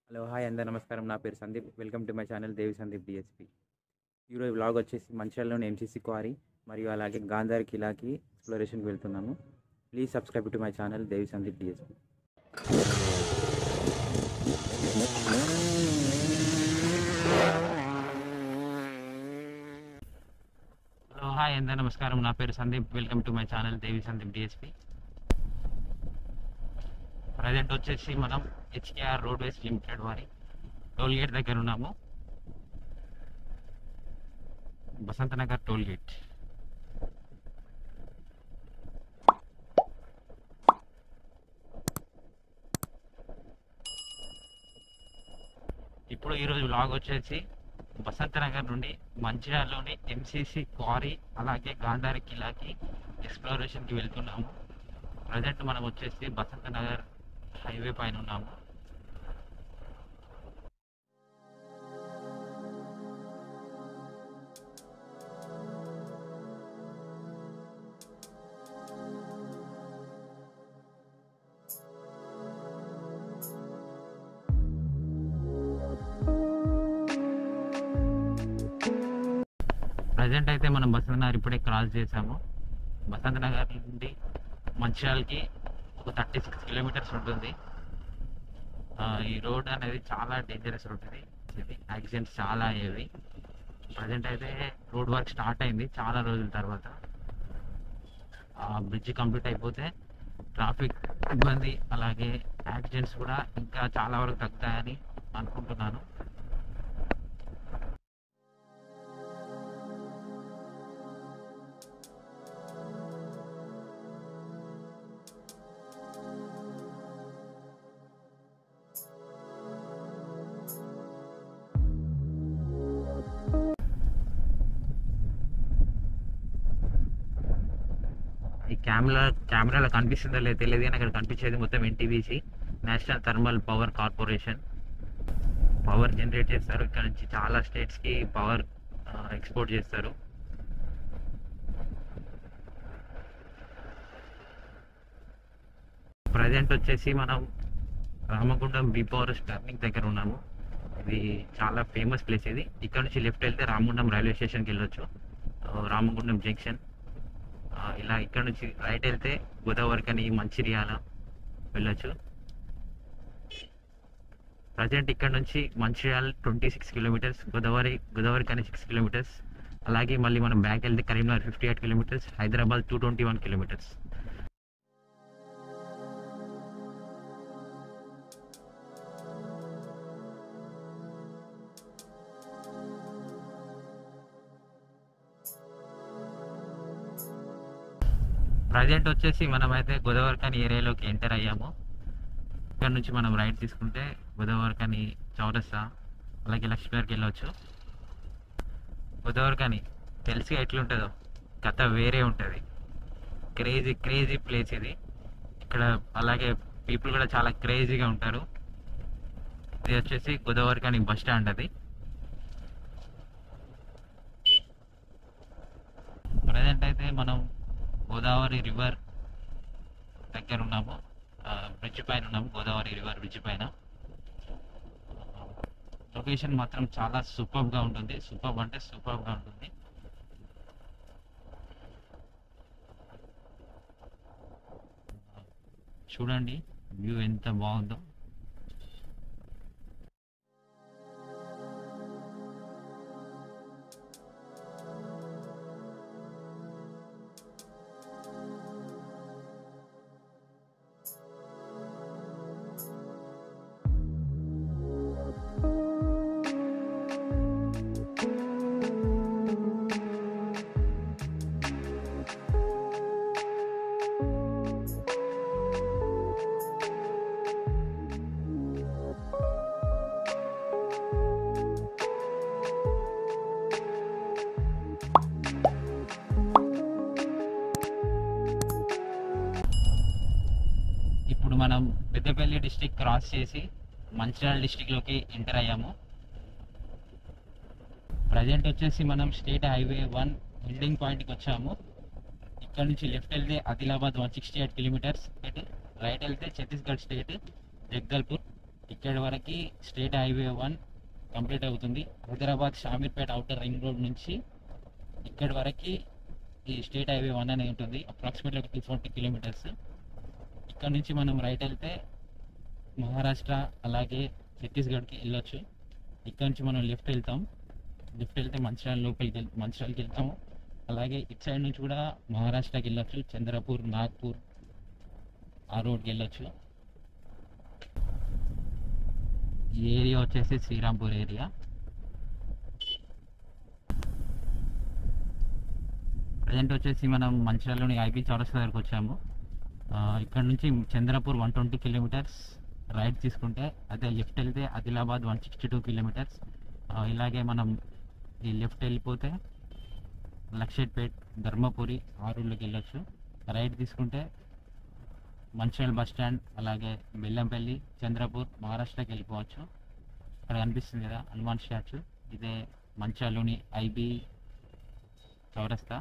hello hi అందరు నమస్కారం నా పేరు Sandeep welcome to my channel Devi Sandeep DSP ఈరోజు వ్లాగ్ వచ్చేసి మంచిర్యాలలోని ఎంసీసీ క్వారీ మరియు అలాగే గాంధార్ కిలాకి ఎక్స్ప్లోరేషన్కి వెళ్తున్నాము please subscribe to my channel Devi Sandeep DSP hello hi అందరు నమస్కారం నా పేరు Sandeep welcome to my channel Devi Sandeep DSP present వచ్చేసి మనం హెచ్కేఆర్ రోడ్వేస్ లిమిటెడ్ వారి టోల్ గేట్ దగ్గర ఉన్నాము బసంత నగర్ టోల్ గేట్ ఇప్పుడు ఈరోజు వ్లాగ్ వచ్చేసి బసంత నగర్ నుండి మంచిర్యాలలోని ఎంసీసీ క్వారీ అలాగే గాంధారి కిలాకి ఎక్స్ప్లోరేషన్కి వెళ్తున్నాము ప్రజెంట్ మనం వచ్చేసి బసంత నగర్ హైవే పైన ఉన్నాము ప్రజెంట్ అయితే మనం బసంత నగర్ ఇప్పుడే క్రాస్ చేసాము బసంత నగర్ నుండి మంచిర్యాలకి ఒక థర్టీ సిక్స్ కిలోమీటర్స్ ఉంటుంది ఆ, ఈ రోడ్ అనేది చాలా డేంజరస్ రోడ్ ఇది ఇది యాక్సిడెంట్స్ చాలా అయ్యేవి ప్రజెంట్ అయితే రోడ్ వర్క్ స్టార్ట్ అయింది చాలా రోజుల తర్వాత ఆ బ్రిడ్జ్ కంప్లీట్ అయిపోతే ట్రాఫిక్ ఇబ్బంది అలాగే యాక్సిడెంట్స్ కూడా ఇంకా చాలా వరకు తగ్గుతాయని అనుకుంటున్నాను ఈ కెమెరా కెమెరాలో కనిపిస్తుందో లేదో తెలియదు కానీ అక్కడ కనిపించేది మొత్తం NTPC national thermal power corporation power generate చేస్తారు ఇక్కడ నుంచి చాలా స్టేట్స్కి పవర్ ఎక్స్పోర్ట్ చేస్తారు ప్రజెంట్ వచ్చేసి మనం రామగుండం బీ పవర్ టర్నింగ్ దగ్గర ఉన్నాము ఇది చాలా ఫేమస్ ప్లేస్ ఇది ఇక్కడ నుంచి లెఫ్ట్ వెళ్తే రామగుండం రైల్వే స్టేషన్కి వెళ్ళొచ్చు ఆ, రామగుండం జంక్షన్ ఆ, ఇలా ఇక్కడ నుంచి రైట్ వెళ్తే గోదావరి కానీ మంచిర్యాల వెళ్ళొచ్చు ప్రజెంట్ ఇక్కడ నుంచి Mancherial twenty six kilometres Godavari Godavari కానీ సిక్స్ కిలోమీటర్స్ అలాగే మళ్ళీ మనం బ్యాక్ వెళ్తే Karimnagar fifty eight kilometres Hyderabad two twenty one kilometres present వచ్చేసి మనమైతే గోదావరిఖని ఏరియాలోకి ఎంటర్ అయ్యాము ఇక్కడ నుంచి మనం రైట్ తీసుకుంటే గోదావరిఖని చౌరస్తా అలాగే లక్ష్మీగారికి వెళ్ళవచ్చు గోదావరిఖని తెలిసి ఎట్లుంటుందో కథ వేరే ఉంటుంది క్రేజీ క్రేజీ ప్లేస్ ఇది ఇక్కడ అలాగే పీపుల్ కూడా చాలా క్రేజీగా ఉంటారు ఇది వచ్చేసి గోదావరిఖని బస్ స్టాండ్ అది ప్రజెంట్ అయితే మనం గోదావరి రివర్ దగ్గర ఉన్నాము బ్రిడ్జ్ పైన ఉన్నాము గోదావరి రివర్ బ్రిడ్జ్ పైన లొకేషన్ మాత్రం చాలా సూపర్ గా ఉంటుంది సూపర్ అంటే సూపర్ గా ఉంటుంది చూడండి వ్యూ ఎంత బాగుందో ఇప్పుడు మనం పెద్దపల్లి డిస్టిక్ క్రాస్ చేసి మంచిర్యాల డిస్టిక్లోకి ఎంటర్ అయ్యాము ప్రజెంట్ వచ్చేసి మనం స్టేట్ హైవే వన్ ఎండింగ్ పాయింట్కి వచ్చాము ఇక్కడ నుంచి లెఫ్ట్ వెళ్తే Adilabad one sixty eight kilometres state right వెళ్తే ఛత్తీస్గఢ్ స్టేట్ జగదల్పూర్ ఇక్కడి వరకు స్టేట్ హైవే వన్ కంప్లీట్ అవుతుంది Hyderabad Shamirpet outer ring road నుంచి ఇక్కడి వరకు ఈ స్టేట్ హైవే వన్ అనేది ఉంటుంది అప్రాక్సిమేట్లీ ఒక టూ ఫార్టీ కిలోమీటర్స్ ఇక్కడ నుంచి మనం రైట్ వెళ్తే మహారాష్ట్ర అలాగే ఛత్తీస్గఢ్కి వెళ్ళొచ్చు ఇక్కడ నుంచి మనం లెఫ్ట్ వెళ్తాం లెఫ్ట్ వెళ్తే మంచిర్యాల లోపలికి వెళ్ మంచిర్యాలకి వెళ్తాము అలాగే ఇటు సైడ్ నుంచి కూడా మహారాష్ట్రకి వెళ్ళొచ్చు చంద్రపూర్ నాగ్పూర్ ఆ రోడ్కి వెళ్ళొచ్చు ఈ ఏరియా వచ్చేసి శ్రీరాంపూర్ ఏరియా ప్రజెంట్ వచ్చేసి మనం మంచిర్యాలలోని ఐబీ చౌరస్తా దగ్గరకు వచ్చాము ఆ, ఇక్కడ నుంచి Chandrapur one twenty kilometres right తీసుకుంటే అదే లెఫ్ట్ వెళ్తే Adilabad one sixty two kilometres ఇలాగే మనం ఈ లెఫ్ట్ వెళ్ళిపోతే లక్షేట్పేట్ ధర్మపురి ఆ రోడ్లోకి వెళ్ళొచ్చు రైట్ తీసుకుంటే మంచిర్యాల బస్ స్టాండ్ అలాగే బెల్లంపల్లి చంద్రపూర్ మహారాష్ట్రకి వెళ్ళిపోవచ్చు ఇక్కడ కనిపిస్తుంది కదా హనుమాన్ స్టాచ్యూ ఇదే మంచిర్యాలలోని ఐబీ చౌరస్తా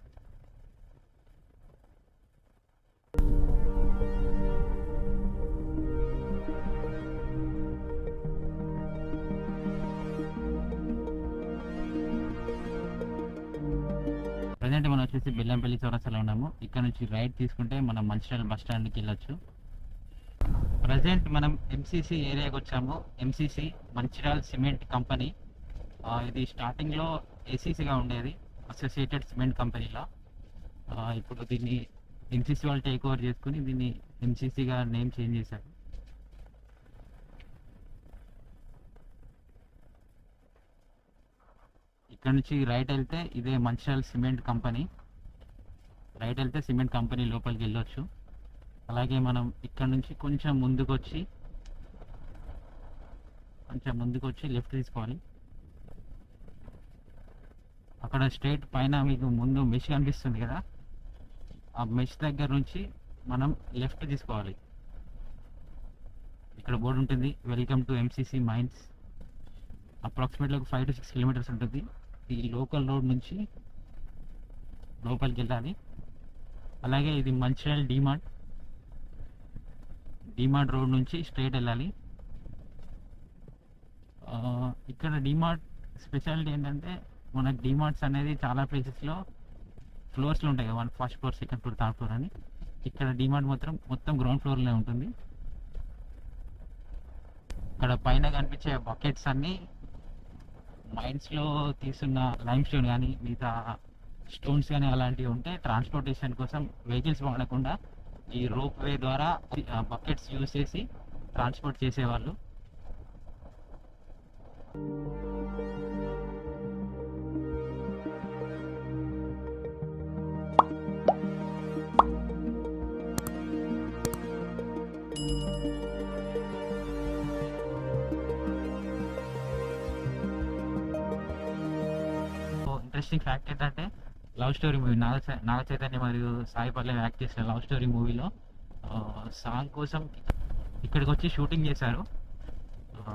ప్రజెంట్ మనం వచ్చేసి బెల్లంపల్లి చౌరస్తాలో ఉన్నాము ఇక్కడ నుంచి రైట్ తీసుకుంటే మనం మంచిర్యాల బస్ స్టాండ్కి వెళ్ళొచ్చు ప్రజెంట్ మనం ఎంసీసీ ఏరియాకి వచ్చాము ఎంసీసీ మంచిర్యాల సిమెంట్ కంపెనీ ఆ, ఇది స్టార్టింగ్లో ఏసీసీగా ఉండేది అసోసియేటెడ్ సిమెంట్ కంపెనీలో ఆ, ఇప్పుడు దీన్ని ఎంసీసీ వాళ్ళు టేక్ ఓవర్ చేసుకుని దీన్ని ఎంసీసీగా నేమ్ చేంజ్ చేశారు ఇక్కడ నుంచి రైట్ వెళ్తే ఇదే మంచిర్యాల సిమెంట్ కంపెనీ రైట్ వెళ్తే సిమెంట్ కంపెనీ లోపలికి వెళ్ళొచ్చు అలాగే మనం ఇక్కడ నుంచి కొంచెం ముందుకు వచ్చి కొంచెం ముందుకు వచ్చి లెఫ్ట్ తీసుకోవాలి అక్కడ స్ట్రైట్ పైన మీకు ముందు మెష్ కనిపిస్తుంది కదా ఆ మెష్ దగ్గర నుంచి మనం లెఫ్ట్ తీసుకోవాలి ఇక్కడ బోర్డు ఉంటుంది welcome to MCC mines approximately ఒక ఫైవ్ టు సిక్స్ కిలోమీటర్స్ ఉంటుంది ఈ లోకల్ రోడ్ నుంచి లోపలికి వెళ్ళాలి అలాగే ఇది మంచిర్యాల డిమార్ట్ డిమార్ట్ రోడ్ నుంచి స్ట్రైట్ వెళ్ళాలి ఆ, ఇక్కడ డిమార్ట్ స్పెషాలిటీ ఏంటంటే మనకి డిమార్ట్స్ అనేది చాలా ప్లేసెస్లో ఫ్లోర్స్లో ఉంటాయి కదా one first floor second floor third floor అని ఇక్కడ డిమార్ట్ మాత్రం మొత్తం గ్రౌండ్ ఫ్లోర్లో ఉంటుంది ఇక్కడ పైన కనిపించే బకెట్స్ అన్నీ మైన్స్లో తీసున్న లైమ్ స్టోన్ కానీ మిగతా స్టోన్స్ కానీ అలాంటివి ఉంటే ట్రాన్స్పోర్టేషన్ కోసం వెహికల్స్ వాడకుండా ఈ రోప్ వే ద్వారా బకెట్స్ యూజ్ చేసి ట్రాన్స్పోర్ట్ చేసేవాళ్ళు ఇంట్రెస్టింగ్ ఫ్యాక్ట్ ఏంటంటే లవ్ స్టోరీ మూవీ నాగ చై- నాగ చైతన్య మరియు సాయి పల్లవి యాక్ట్ చేసిన లవ్ స్టోరీ మూవీలో సాంగ్ కోసం ఇక్కడికి వచ్చి షూటింగ్ చేశారు ఆ,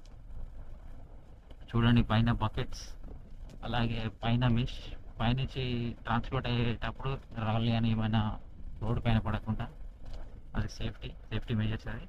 చూడండి పైన బకెట్స్ అలాగే పైన మిష్ పైనుంచి ట్రాన్స్పోర్ట్ అయ్యేటప్పుడు రాళ్ళు కానీ ఏమైనా రోడ్డు పైన పడకుండా అది సేఫ్టీ సేఫ్టీ మెజర్స్ అది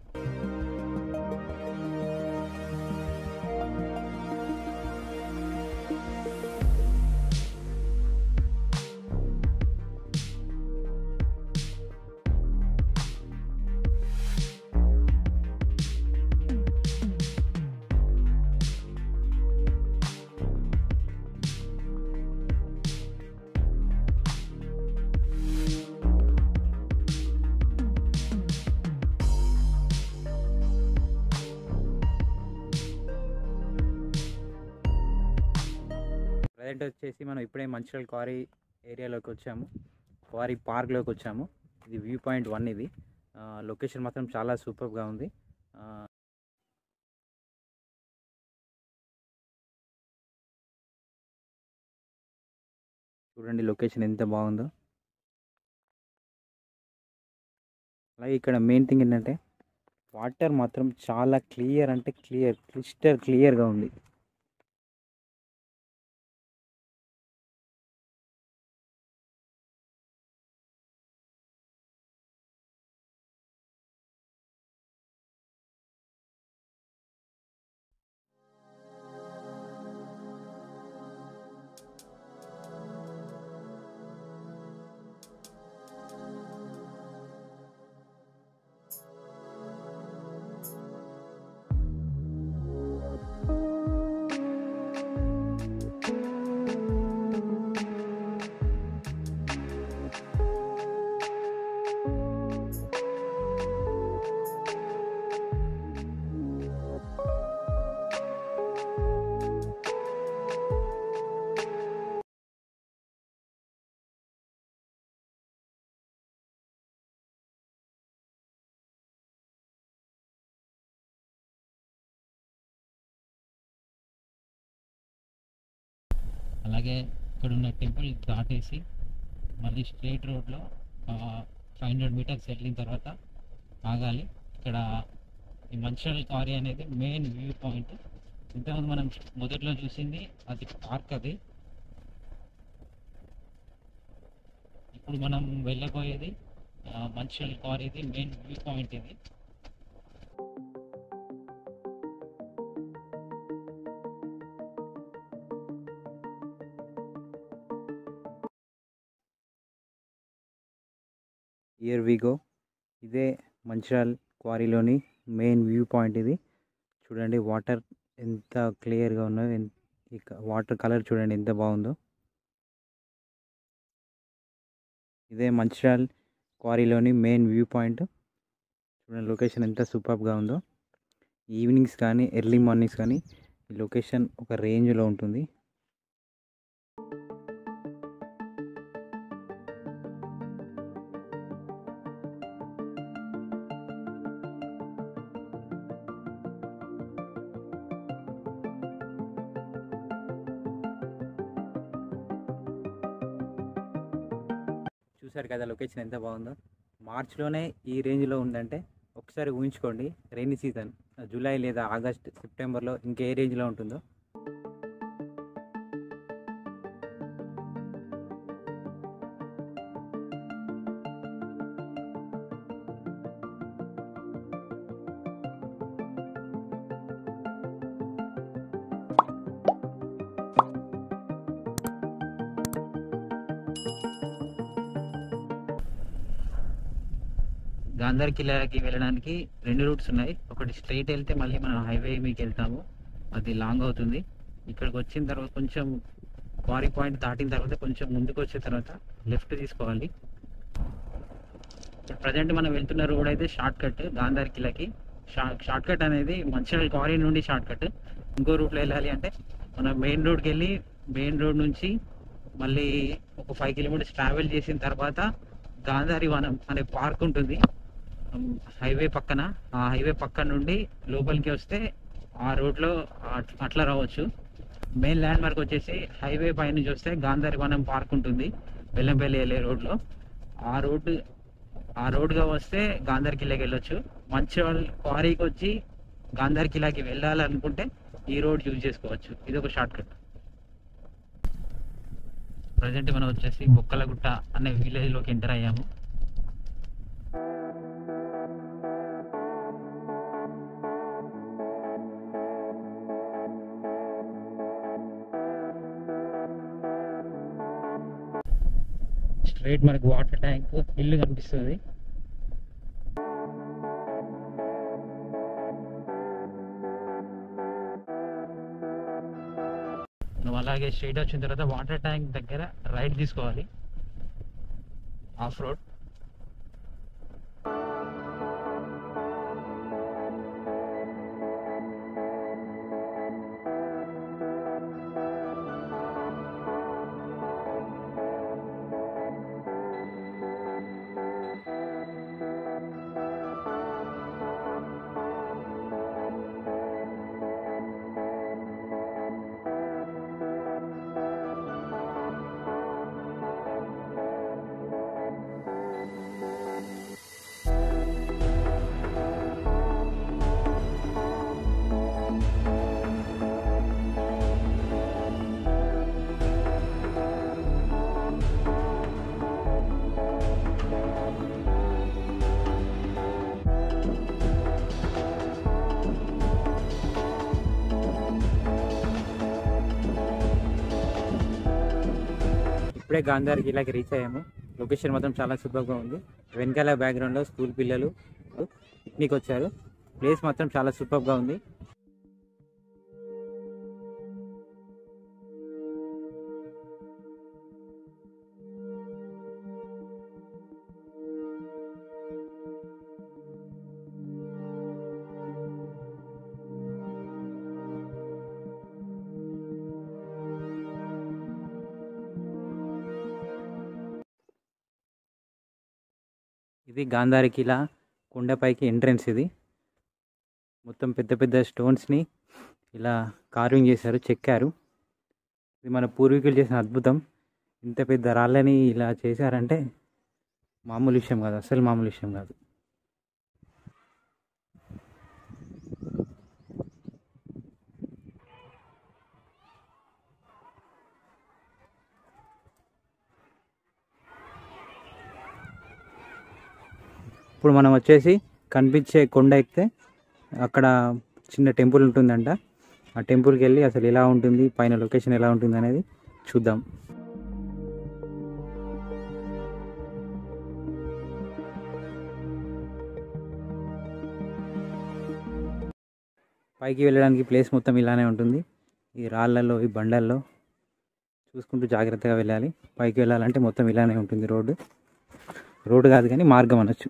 ప్రజెంట్ వచ్చేసి మనం ఇప్పుడే మంచిర్యాల క్వారీ ఏరియాలోకి వచ్చాము క్వారీ పార్క్లోకి వచ్చాము ఇది వ్యూ పాయింట్ వన్ ఇది లొకేషన్ మాత్రం చాలా సూపర్గా ఉంది ఆ, చూడండి లొకేషన్ ఎంత బాగుందో అలాగే ఇక్కడ మెయిన్ థింగ్ ఏంటంటే వాటర్ మాత్రం చాలా క్లియర్ అంటే క్లియర్ క్లిస్టర్ క్లియర్గా ఉంది అలాగే ఇక్కడ ఉన్న టెంపుల్ దాటేసి మళ్ళీ స్ట్రైట్ రోడ్లో ఫైవ్ హండ్రెడ్ మీటర్స్ వెళ్ళిన తర్వాత ఆగాలి ఇక్కడ ఈ మంచిర్యాల కారీ అనేది మెయిన్ వ్యూ పాయింట్ ఇంతకుముందు మనం మొదట్లో చూసింది అది పార్క్ అది ఇప్పుడు మనం వెళ్ళబోయేది ఆ, మంచిర్యాల కారీది మెయిన్ వ్యూ పాయింట్ ఇది ఇయర్ వి గో ఇదే మంచిర్యాల్ క్వారీలోని మెయిన్ వ్యూ పాయింట్ ఇది చూడండి వాటర్ ఎంత క్లియర్గా ఉన్నదో ఎన్- ఈ వాటర్ కలర్ చూడండి ఎంత బాగుందో ఇదే మంచిర్యాల్ క్వారీలోని మెయిన్ వ్యూ పాయింట్ చూడండి లొకేషన్ ఎంత సూపర్గా ఉందో ఈవినింగ్స్ కానీ ఎర్లీ మార్నింగ్స్ కానీ ఈ లొకేషన్ ఒక రేంజ్లో ఉంటుంది చూసారు కదా లొకేషన్ ఎంత బాగుందో మార్చ్లోనే ఈ రేంజ్లో ఉందంటే ఒకసారి ఊహించుకోండి రైనీ సీజన్ జూలై లేదా ఆగస్ట్ సెప్టెంబర్లో ఇంకే రేంజ్లో ఉంటుందో గాంధార్ కిల్లాకి వెళ్ళడానికి రెండు రూట్స్ ఉన్నాయి ఒకటి స్ట్రైట్ వెళ్తే మళ్ళీ మనం హైవే మీకు వెళ్తాము అది లాంగ్ అవుతుంది ఇక్కడికి వచ్చిన తర్వాత కొంచెం క్వారీ పాయింట్ దాటిన తర్వాత కొంచెం ముందుకు వచ్చిన తర్వాత లెఫ్ట్ తీసుకోవాలి ఇప్పుడు ప్రజెంట్ మనం వెళ్తున్న రోడ్ అయితే షార్ట్ కట్ గాంధార్ కిలాకి షార్ట్ కట్ అనేది మంచిర్యాల క్వారీ నుండి షార్ట్ కట్ ఇంకో రూట్లో వెళ్ళాలి అంటే మనం మెయిన్ రోడ్కి వెళ్ళి మెయిన్ రోడ్ నుంచి మళ్ళీ ఒక ఫైవ్ కిలోమీటర్స్ ట్రావెల్ చేసిన తర్వాత గాంధారి వనం అనే పార్క్ ఉంటుంది హైవే పక్కన ఆ హైవే పక్కన నుండి లోపలికి వస్తే ఆ రోడ్లో అట్- అట్లా రావచ్చు మెయిన్ ల్యాండ్ మార్క్ వచ్చేసి హైవే పైన చూస్తే గాంధారి వనం పార్క్ ఉంటుంది బెల్లంపల్లి వెళ్ళే రోడ్లో ఆ రోడ్డు ఆ రోడ్గా వస్తే గాంధార్ కిల్లాకి వెళ్ళొచ్చు మంచిర్యాల క్వారీకి వచ్చి గాంధార్ కిల్లాకి వెళ్ళాలనుకుంటే ఈ రోడ్ యూజ్ చేసుకోవచ్చు ఇది ఒక షార్ట్ కట్ ప్రజెంట్ మనం వచ్చేసి బొక్కలగుట్ట అనే విలేజ్లోకి ఎంటర్ అయ్యాము స్ట్రైట్ మనకు వాటర్ ట్యాంక్ ఇల్లు కనిపిస్తుంది నువ్వు అలాగే స్ట్రైట్ వచ్చిన తర్వాత వాటర్ ట్యాంక్ దగ్గర రైట్ తీసుకోవాలి ఆఫ్ రోడ్ ఇప్పుడే గాంధార్ కిలాకి రీచ్ అయ్యాము లొకేషన్ మాత్రం చాలా సూపర్గా ఉంది వెనకాల బ్యాక్గ్రౌండ్లో స్కూల్ పిల్లలు పిక్నిక్ వచ్చారు ప్లేస్ మాత్రం చాలా సూపర్గా ఉంది ఇది గాంధారి కిలా కొండపైకి ఎంట్రన్స్ ఇది మొత్తం పెద్ద పెద్ద స్టోన్స్ని ఇలా కార్వింగ్ చేశారు చెక్కారు ఇది మన పూర్వీకులు చేసిన అద్భుతం ఇంత పెద్ద రాళ్ళని ఇలా చేశారంటే మామూలు విషయం కాదు అసలు మామూలు విషయం కాదు ఇప్పుడు మనం వచ్చేసి కనిపించే కొండ ఎక్కితే అక్కడ చిన్న టెంపుల్ ఉంటుందంట ఆ టెంపుల్కి వెళ్ళి అసలు ఎలా ఉంటుంది పైన లొకేషన్ ఎలా ఉంటుంది అనేది చూద్దాం పైకి వెళ్ళడానికి ప్లేస్ మొత్తం ఇలానే ఉంటుంది ఈ రాళ్ళల్లో ఈ బండల్లో చూసుకుంటూ జాగ్రత్తగా వెళ్ళాలి పైకి వెళ్ళాలంటే మొత్తం ఇలానే ఉంటుంది రోడ్డు రోడ్డు కాదు కానీ మార్గం అనొచ్చు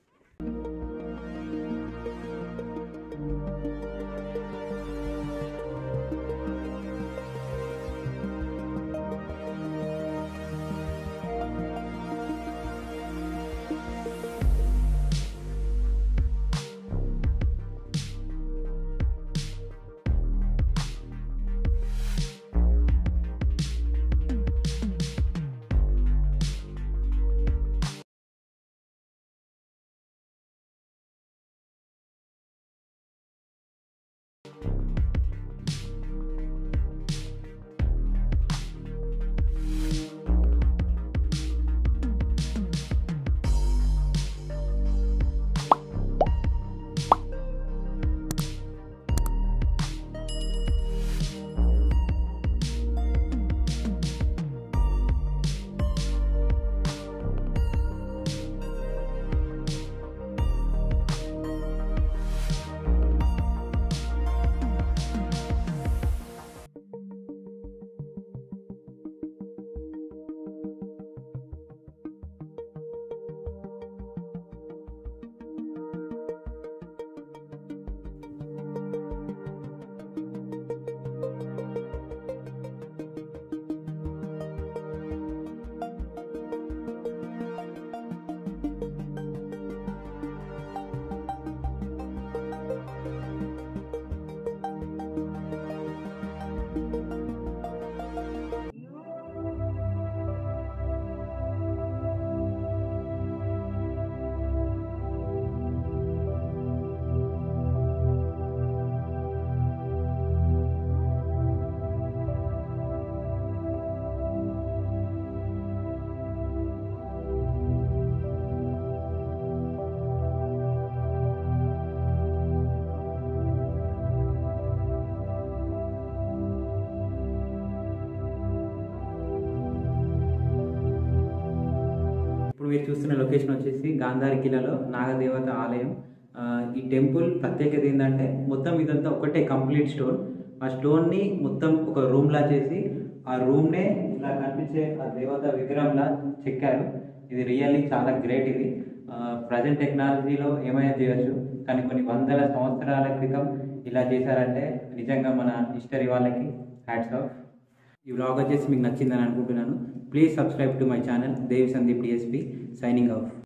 ఇప్పుడు మీరు చూస్తున్న లొకేషన్ వచ్చేసి గాంధారి కిలాలో నాగదేవత ఆలయం ఆ, ఈ టెంపుల్ ప్రత్యేకత ఏంటంటే మొత్తం ఇదంతా ఒకటే కంప్లీట్ స్టోన్ ఆ స్టోన్ని మొత్తం ఒక రూమ్ లా చేసి ఆ రూమ్నే ఇలా కనిపించే ఆ దేవత విగ్రహంలా చెక్కారు ఇది రియల్లీ చాలా గ్రేట్ ఇది ప్రజెంట్ టెక్నాలజీలో ఏమైనా చేయొచ్చు కానీ కొన్ని వందల సంవత్సరాల క్రితం ఇలా చేశారంటే నిజంగా మన హిస్టరీ వాళ్ళకి హ్యాట్స్ ఆఫ్ ఈ వ్లాగ్ వచ్చేసి మీకు నచ్చిందని అనుకుంటున్నాను please subscribe to my channel Devi Sandeep DSP signing of